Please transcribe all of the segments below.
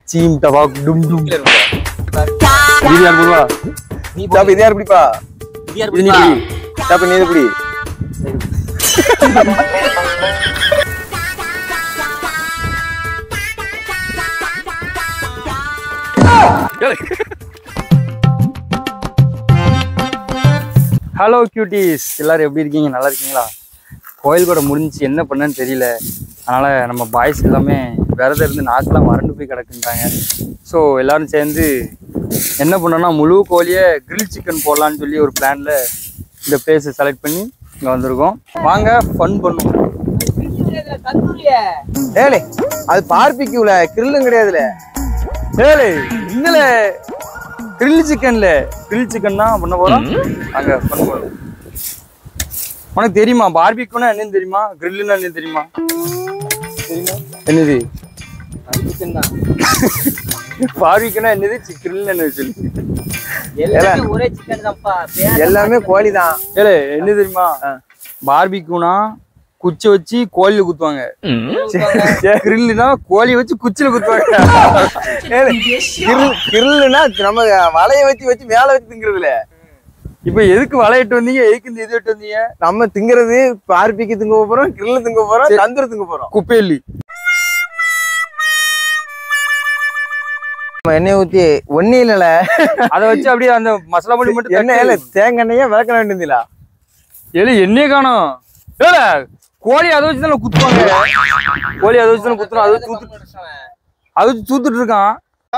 Seam dapog டும் டும் கீழே இருங்க. இது யார் போடுவா நீ சாப் இது யார் பிடிப்பா இது யார் இது நீ பிடிப்பா? பிடி சாப் நீ இது பிடி ஹலோ கியூட்டிஸ் எல்லாரும் எப்படி இருக்கீங்க நல்லா இருக்கீங்களா கோயில் கூட முடிஞ்சு என்ன பண்ணேன்னு தெரியல அதனால நம்ம பாய்ஸ் எல்லாமே விரதம் இருந்து நாக்கெல்லாம் வறண்டு போய் கிடக்குன்றாங்க ஸோ எல்லாரும் சேர்ந்து என்ன பண்ணோம்னா முழு கோழியை கிரில் சிக்கன் போடலான்னு சொல்லி ஒரு பிளான்ல இந்த பிளேஸை செலக்ட் பண்ணி இங்கே வந்திருக்கோம் வாங்க ஃபன் பண்ணுவோம் ஏலே அது பார்பிக்யூல கிரில்லும் கிடையாதுல ஏலே இன்னல கிரில் சிக்கன்ல கிரில் சிக்கன் தான் பண்ண போறோம் அங்க பண்ண போறோம் உனக்கு தெரியுமா பார்பிக்யூனா என்னன்னு தெரியுமா கிரில்லுன்னா என்னன்னு தெரியுமா என்னது chicken தான். பார்பிக்யூனா என்னது கிரில் என்னது சொல்லு எல்லாமே ஒரே chicken தான்ப்பா. பேர் எல்லாமே கோழி தான் ஏலே என்ன தெரியுமா பார்பிக்யூனா குச்சி வச்சு கோழியில குத்துவாங்க கிரில்லுனா கோழியை வச்சு குச்சியில குத்துவாங்க கிரில் கிரில்லுனா நம்ம வலைய வச்சு வச்சு மேல வச்சு திங்கிறதுல இப்ப எதுக்கு வளையிட்டு வந்தீங்க எதுக்கு இந்த இது விட்டு வந்தீங்க நம்ம திங்கிறது பார்பிக்கு திங்க போறோம் கிரில் திங்க போறோம் தந்தூர் திங்க போறோம் குப்பையல்லி நம்ம எண்ணெய் ஊத்தி ஒன்னே இல்லல அதை வச்சு அப்படியே அந்த மசாலா பொடி மட்டும் எண்ணெய் இல்ல தேங்காய் எண்ணெயே விளக்க வேண்டியதில்ல ஏல எண்ணெயே காணோம் ஏல கோழி அதை வச்சு தானே குத்துவாங்க கோழி அதை வச்சு தானே குத்துறோம் அதை வச்சு தூத்து அதை வச்சு தூத்துட்டு இருக்கான்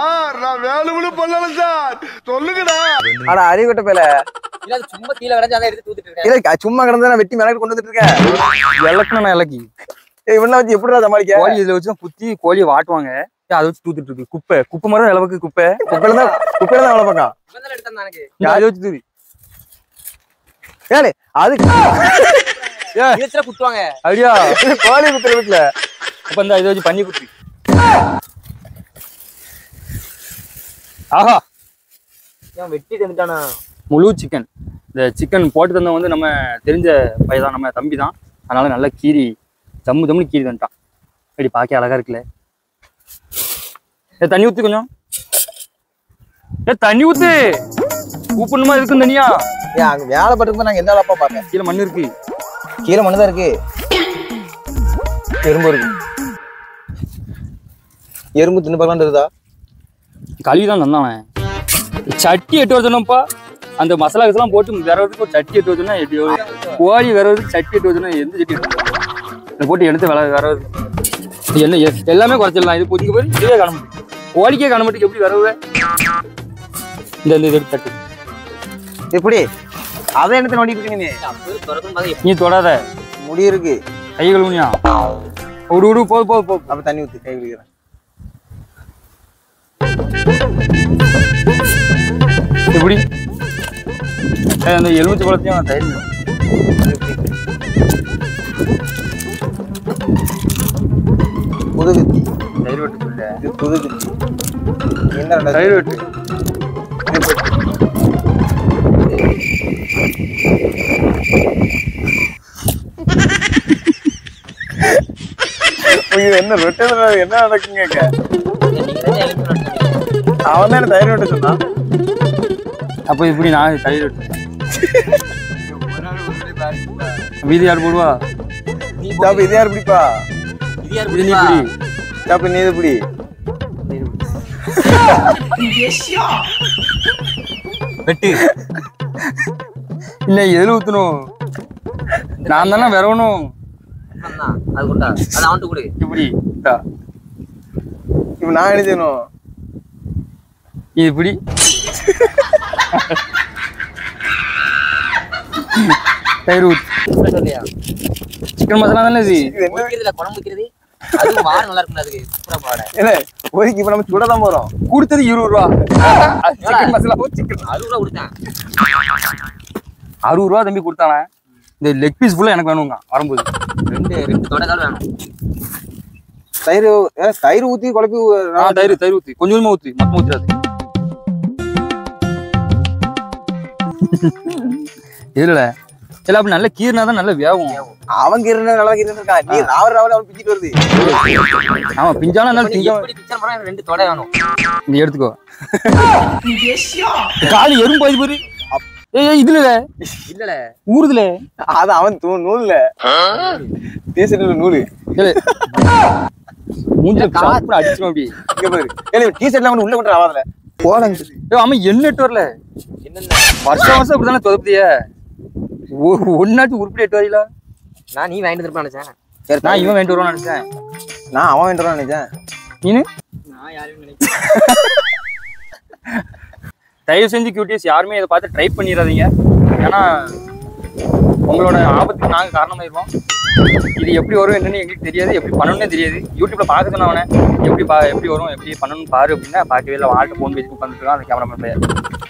ஆனா அறிவிட்ட பேல இல்ல, அது சும்மா கீழே கிடந்து அதை எடுத்து தூத்துட்டு இருக்கேன். இல்ல சும்மா கிடந்தா நான் வெட்டி மேல கொண்டு வந்துட்டு இருக்கேன் இலக்குனா நான் இலக்கி ஏய், இவனெல்லாம் வச்சு எப்படிடா சமாளிக்க கோழி இதுல வச்சு தான் குத்தி கோழியை வாட்டுவாங்க ஏன் அதை வச்சு தூத்துட்டு இருக்கு குப்பை குப்பை மரம் அளவுக்கு குப்பை குப்பையில தான் குப்பையில தான் வேலை பார்க்கான் இவன் தானே எடுத்தான் எனக்கு. இந்த அதை வச்சு தூவி ஏலே அது ஏ இது வச்சுதான் குத்துவாங்க. அப்படியா இது கோழி குத்துற வீட்டுல அப்ப இந்த இதை வச்சு பண்ணி குத்தி ஆஹா இவன் வெட்டிட்டு வந்துட்டானா? முழு சிக்கன் இந்த சிக்கன் போட்டு தந்தவன் வந்து நம்ம தெரிஞ்ச பையன் தான் நம்ம தம்பி தான் அதனால நல்லா கீரி ஜம்மு ஜம்முன்னு கீரி தந்துட்டான் இப்படி பார்க்க அழகா இருக்குல்ல ஏ தண்ணி ஊத்து கொஞ்சம் ஏ தண்ணி ஊத்து ஊப்பணுமா இருக்கும் தனியா ஏன் அங்க வேலை பட்டுக்கு நாங்க எந்த வேலை பாக்க கீழே மண் இருக்கு கீழே மண்ணு தான் இருக்கு எறும்பு இருக்கு எறும்பு தின்னு பார்க்கலாம் இருக்குதா கழுவி தான் தந்தானே சட்டி எட்டு வருஷம்ப்பா அந்த மசாலா கிசலாம் போட்டு விரவதுக்கு ஒரு சட்டி எட்டு வருஷம்னா எப்படி வரும்? கோழி விரவதுக்கு சட்டி எட்டு வருஷம்னா எந்த சட்டி எடுக்கும்? இதை போட்டு எடுத்து வில விரவது என்ன எ- எல்லாமே குறைச்சிடலாம் இது பொதிக்க போய் இதுவே காண முடியும் கோழிக்கே காண மாட்டேங்குது எப்படி விரவு இந்த இந்த இது எடுத்து தட்டு எப்படி அதை எடுத்து நோண்டிட்டு இருக்கீங்க நீ அப்பவே திறக்கும் போது நீ தொடாத முடி இருக்கு கை கழுவுனியா விடு விடு போது போது போது அப்ப தண்ணி ஊத்தி கை விழிக்கிறேன் எப்படி ஏய், அந்த எலுமிச்சை பழத்தையும் தயிர் புது குத்தி தயிர் வெட்டு சொல்ல இது புது குத்தி என்ன ரெண்டாவது? தயிர் வெட்டு இது போட்டு. இது என்ன ரொட்டை என்ன நடக்குங்க இங்க? நீங்க தான் எழுப்பி விட்டுருக்கீங்க. அவன் தான் தயிர் விட்டு சொன்னான் அப்போ இப்படி நான் தயிர் வெட்டு வீதி யார் போடுவா நீ சாப்பு இது யார் பிடிப்பா இது யார் இது நீ பிடிப்பா? பிடி சாப்பு நீ இது பிடி வெட்டு இல்லை எதில் ஊற்றணும் நான் தானே விரவணும் அதான், அது கொண்டா அது அவன்கிட்ட கொடு இப்படி இந்தா. இப்ப நான் என்ன செய்யணும் இது இப்படி தயிர் ஊத்து சொல்ல சொல்லியா சிக்கன் மசாலா தானே இது இது என்ன வைக்கிறதுல குழம்பு வைக்கிறது அது வார நல்லா இருக்கும் அதுக்கு சூப்பரா பாட இல்ல ஒதுக்கி இப்ப நம்ம சுட தான் போறோம் கொடுத்தது இருபது ரூபா அது சிக்கன் மசாலா சிக்கன் அது கூட கொடுத்தேன் அறுபது ரூபா தம்பி கொடுத்தானே இந்த லெக் பீஸ் ஃபுல்லாக எனக்கு வேணுங்க வரும்போது ரெண்டு ரெண்டு தொடை கால் வேணும் தயிர் ஏ, தயிர் ஊத்தி குழப்பி ஆ தயிர் தயிர் ஊற்றி கொஞ்சமா ஊற்றி மொத்தம் ஊற்றிடாது இதில் சரி அப்படி நல்ல கீர்னா தான் நல்ல வேகும் அவன் கிருந்த நல்லா கிருந்த இருக்கான் நீ ராவல் ராவல் அவன் பிச்சிட்டு வருது ஆமா பிஞ்சாலும் நல்ல திங்க எப்படி பிக்சர் பண்ணா எனக்கு ரெண்டு தொடை வேணும் இந்த எடுத்துக்கோ காலி எறும்பு போய் பாரு ஏய் ஏய், இதுல இல்லல ஊறுதுல அது அவன் தூ நூல்ல டீசர்ட்ல நூலு ஏய் மூஞ்சில காப்பு அடிச்சிரும் அப்படி இங்க பாரு ஏய் டீசர்ட்ல அவன் உள்ள கொண்டு ஆவாதல போலங்க ஏய் ஆமா என்ன எட்டு வரல என்னென்ன வருஷம் வருஷம் இப்படிதானே தொகுப்பிய ஒன்னாச்சும் உருப்படி எட்டு வரீங்களா நான் நீ வாங்கிட்டு இருப்பான் நினைச்சேன் சரி நான் இவன் வேண்டு வருவான்னு நினைச்சேன் நான் அவன் வேண்டாம் நினைச்சேன் நீனு நான் யாரையும் நினைக்கிறேன் தயவு செஞ்சு கியூட்டிஸ் யாருமே இதை பார்த்து ட்ரை பண்ணிடாதீங்க ஏன்னா உங்களோட ஆபத்துக்கு நாங்கள் காரணமாயிருவோம் இது எப்படி வரும் என்னன்னு எங்களுக்கு தெரியாது எப்படி பண்ணணும்னே தெரியாது யூடியூப்ல பார்க்க சொன்ன அவனை எப்படி பா எப்படி வரும் எப்படி பண்ணணும்னு பாரு அப்படின்னா பார்க்கவே இல்லை ஆள்கிட்ட ஃபோன் பேசி உட்காந்துருக்கான் அந்த கேமராமேன் பையன்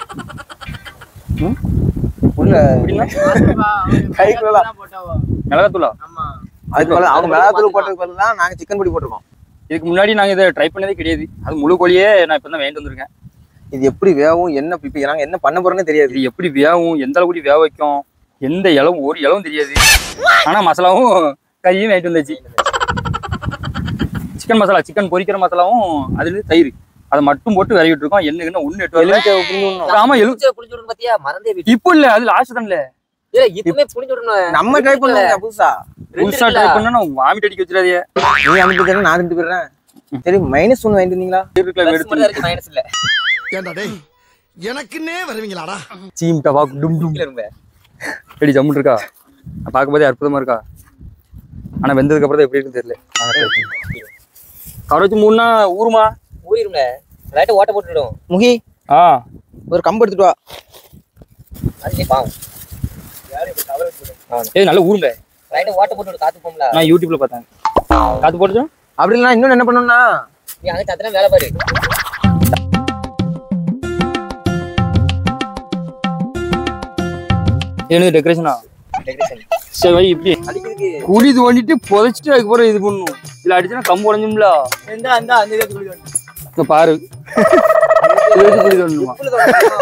உள்ள அப்படின்னா கைக்குள்ள மிளகாத்தூளா அதுக்கு பதிலா அவங்க மிளகாத்தூள் போட்டதுக்கு பதிலா தான் நாங்க சிக்கன் பொடி போட்டிருக்கோம் இதுக்கு முன்னாடி நாங்கள் இதை ட்ரை பண்ணதே கிடையாது அது முழு கோழியே நான் இப்போ தான் வேண்டு வந்திருக்கேன் இது எப்படி வேகும் என்ன இப்ப நாங்க என்ன பண்ண போறோம்னே தெரியாது இது எப்படி வேகும் எந்த அளவுக்கு வேக வைக்கும் எந்த இளவும் ஒரு இளவும் தெரியாது ஆனா மசாலாவும் கையும் வாங்கிட்டு வந்தாச்சு சிக்கன் மசாலா சிக்கன் பொரிக்கிற மசாலாவும் அதுல தயிர் அதை மட்டும் போட்டு விளையிட்டு இருக்கோம் என்ன என்ன ஒண்ணு எட்டு வரல எலுமிச்சை புளிஞ்சுடணும். ஆமா எழு புளிஞ்சு புளிஞ்சு விடணும் பாத்தியா மறந்தே போயிட்டு இப்போ இல்ல அது லாஸ்ட் தான்ல இல்ல இப்பவுமே புளிஞ்சு விடணும் நம்ம ட்ரை பண்ணுவோம் புதுசா ரெண்டு புதுசா ட்ரை இருக்குல்ல? பண்ணா நான் வாமிட் அடிக்க வச்சிடாதே நீ அனுப்பி தரேன் நான் அனுப்பி போயிடுறேன் சரி மைனஸ் ஒன்று வாங்கிட்டு வந்தீங்களா இருக்குல்ல Plus எடுத்து மட்டும் தான் இருக்கு மைனஸ் இல்ல ஏண்டா டேய் எனக்குன்னே வருவீங்களாடா சீம் டபாக் டும் டும் கீழ இரும்ப எப்படி ஜம்முன் இருக்கா நான் பார்க்கும்போதே அற்புதமா இருக்கா ஆனா வெந்ததுக்கு அப்புறம் தான் எப்படி இருக்குன்னு தெரியல கரைச்சி மூணுனா ஊருமா ஊறிடும்ல லைட்டா ஓட்ட போட்டுடும் முகி ஆ ஒரு கம்பு எடுத்துட்டு வா அது நீ பாவம் ஏய் நல்ல ஊருங்க லைட்டா ஓட்ட போட்டு காத்து போம்ல நான் யூடியூப்ல பார்த்தேன் காத்து போட்டுச்சா அப்படி இல்லைன்னா இன்னொன்று என்ன பண்ணணும்னா நீ அங்க சத்திரம் வேலை பாரு எனக்கு டெக்கரேஷனா டெக்கரேஷன் சரி வை இப்படி அடிக்கிறதுக்கு குழி தோண்டிட்டு புதைச்சிட்டு அதுக்கப்புறம் இது பண்ணணும் இதுல அடிச்சுனா கம்பு உடஞ்சும்ல இந்த அந்த அந்த இதுக்கு குளி தோணும். இங்க பாரு இது வச்சு குழி தோண்டணுமா புல்லு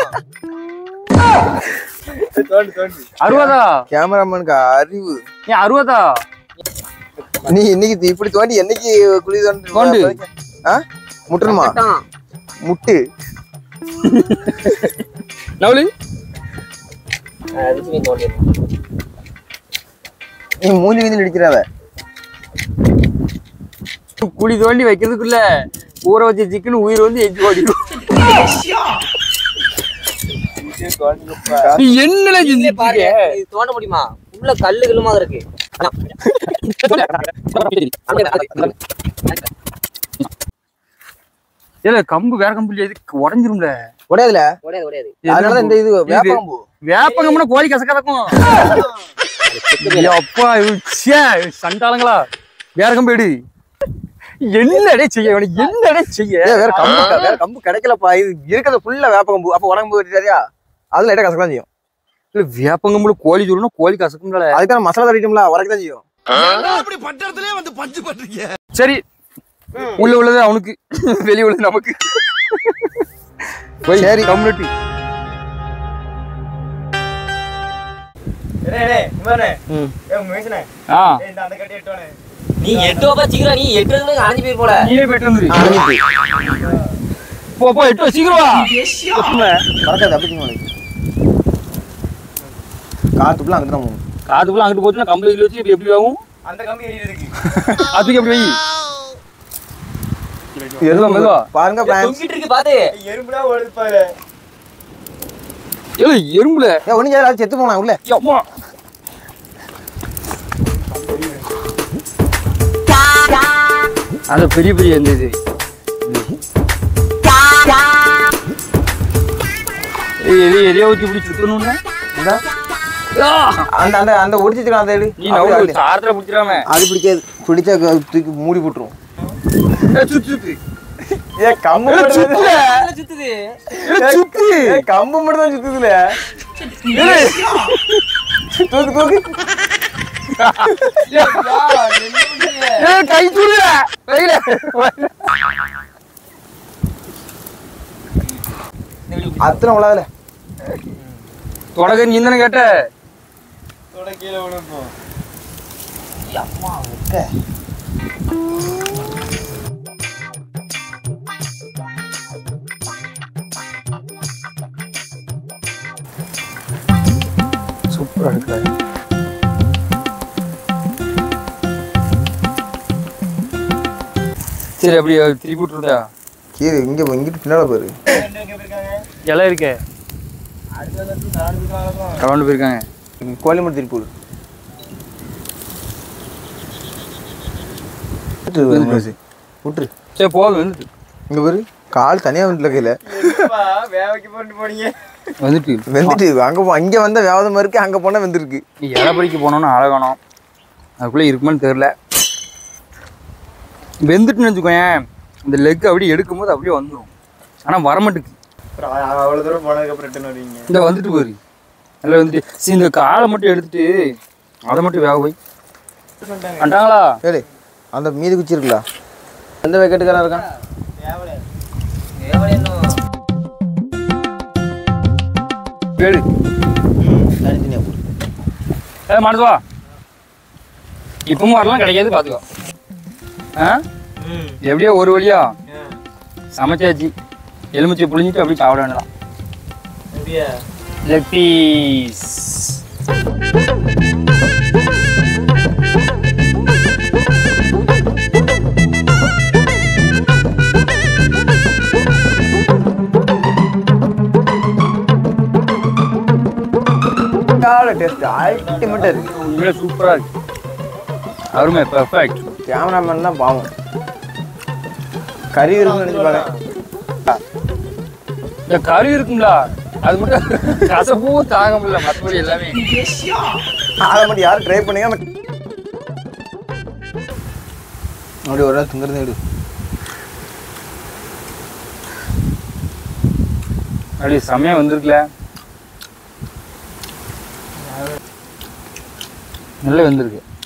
தோணும். அறுபதா கேமராமேனுக்கு அறிவு ஏன் அறுபதா நீ இன்னைக்கு இப்படி தோண்டி என்னைக்கு குழி தோண்டி தோண்டு. ஆ முட்டணுமா கரெக்டான். முட்டு நவலி அஹ் அதுக்கு நீ தோண்டிடணும். நீ மூஞ்சி வீதியில் அடிக்கிறாவ குழி தோண்டி வைக்கிறதுக்குள்ள ஊற வச்ச சிக்கன் உயிர் வந்து எஞ்சி ஓடிடும் நீ என்னடா இங்கே செஞ்சுட்டு பாரு இருக்க? இது தோண்ட முடியுமா உள்ள கல்லு கில்லுமா இருக்கு ஏல கம்பு வேற கம்பு இல்லையா இது உடஞ்சிரும்ல உடையாதுல உடையாது உடையாது அதனால இந்த இது வேப்பம்பு வேப்பங்கம்னா கோழி கசக்கதக்கும் அப்பா ச்சே சண்டாளங்களா வேற கம்பு எடு என்னடே செய்ய இவனுக்கு என்னடே செய்ய ஏய், வேற கம்பு க- வேற கம்பு கிடைக்கலப்பா இது இருக்கிறது ஃபுல்லா வேப்ப கம்பு அப்ப உடம்பு வெட்டிட்டாரியா அதுல லைட்டா கசக்கலாம் செய்யும் இல்ல வேப்பங்கம்புல கோழி சொல்லணும் கோழி கசக்கும்ல அதுக்கான மசாலா தட்டிட்டோம்ல உரைக்க தான் செய்யும் அப்படி பட்டத்திலே வந்து பஞ்சு பண்றீங்க சரி உள்ள உள்ளது அவனுக்கு வெளிய உள்ளது நமக்கு போய் சரி. கம்யூனிட்டி ஆ நீ எட்டு வாப்பா சீக்கிரம் நீ எட்டு வந்து அணைஞ்சு போயிரு போல நீயே போயிட்டு வந்துரு அனுப்பி. போ போ எட்டு வா, சீக்கிரம் வா பறக்காது அப்படி உனக்கு காத்துக்குள்ள அங்கிட்டு தான் போகும் காதுக்குள்ள அங்கிட்டு போச்சுன்னா கம்பளி இதுல வச்சு இப்ப எப்படி ஆகும் அதுக்கு எப்படி வை மெதுவா, மெதுவா. பாருங்க friends. தொங்கிட்டு இருக்கு பாத்து ஏல எறும்புல ஏய், ஒண்ணும் செய்யல, அது செத்து போனா உள்ள அம்மா அந்த பெரிய பெரிய இந்த இது ஏய், எது எதையோ வச்சு இப்படி சுத்தணும்னா இந்தா. ஆ! அந்த அந்த அந்த ஒடிச்சிட்டு அந்த எடு நீ அப்படி நவுறு அது. சாரத்துல பிடிச்சிடாம அது பிடிக்காது பிடிச்சா க- தூக்கி மூடி போட்டுரும் சுத்து சுத்து ஏ கம்பு ஏல, மட்டும் சுத்துல. சுத்துது ஏல, சுத்து ஏய், கம்பு மட்டும் தான் சுத்துதுல ஏல, தூக்கு தூக்கு ஏல, கை சுடுல கையில அத்தனை உள்ளாதுல தொடக்க நீ தானே கேட்ட அம்மா வைக்க சூப்பராக இருக்கு சரி அப்படியே திருப்பி விட்டுருந்தா கீழே இங்க இங்கிட்டு பின்னால பாரு இலை இருக்கே கலந்து போயிருக்காங்க கோழிமலை திருப்பி விடு விட்டுரு சரி போதும் வந்துட்டு இங்க பாரு கால் தனியா வந்துல கையில வந்துட்டு வெந்துட்டு அங்க போ அங்க வந்தா வேவதமா இருக்கு அங்க போனா வெந்திருக்கு நீ இலை பறிக்க போனோம்னு அழகணும் அதுக்குள்ளே இருக்குமான்னு தெரில வெந்துட்டுன்னு வச்சுக்கோயேன் இந்த லெக் அப்படியே எடுக்கும்போது அப்படியே வந்துடும் ஆனால் வரமாட்டுக்கு அவ்வளவு தூரம் போனதுக்கு அப்புறம் ரிட்டர்ன் வருவீங்க இந்த வந்துட்டு போரு நல்லா வந்துட்டு சரி இந்த காலை மட்டும் எடுத்துட்டு அதை மட்டும் வேக போய் வந்துட்டாங்களா ஏலே அந்த மீதி குச்சி இருக்குல்ல எந்த வெக்கெட்டுக்காரன் இருக்கான் தேவலை இன்னும் கேடு தனித்தனியா போடு ஏ மனசுவா இப்பவும் வரலாம் கிடைக்காது பார்த்துக்கோ ஆ எப்படியோ ஒரு வழியா சமைச்சாச்சு எலுமிச்சை புளிஞ்சிட்டு அப்படியே சாப்பிட வேண்டியதான் எப்படியா லெக் பீஸ் டேஸ்ட் அல்டிமேட்டா இருக்கு உண்மையிலே சூப்பராக இருக்கு அருமை பெர்ஃபெக்ட் கேமராமேன் தான் பாவம் கறி இருக்குன்னு நினைச்சு பாக்க இந்த கறி இருக்குங்களா அது மட்டும் கசப்பும் தாங்க முடியல மற்றபடி எல்லாமே அதை மட்டும் யாரும் ட்ரை பண்ணுங்க அப்படி ஒரு நாள் திங்கிறது எடு அப்படி செம்மையா வந்திருக்குல நல்லா வந்திருக்கு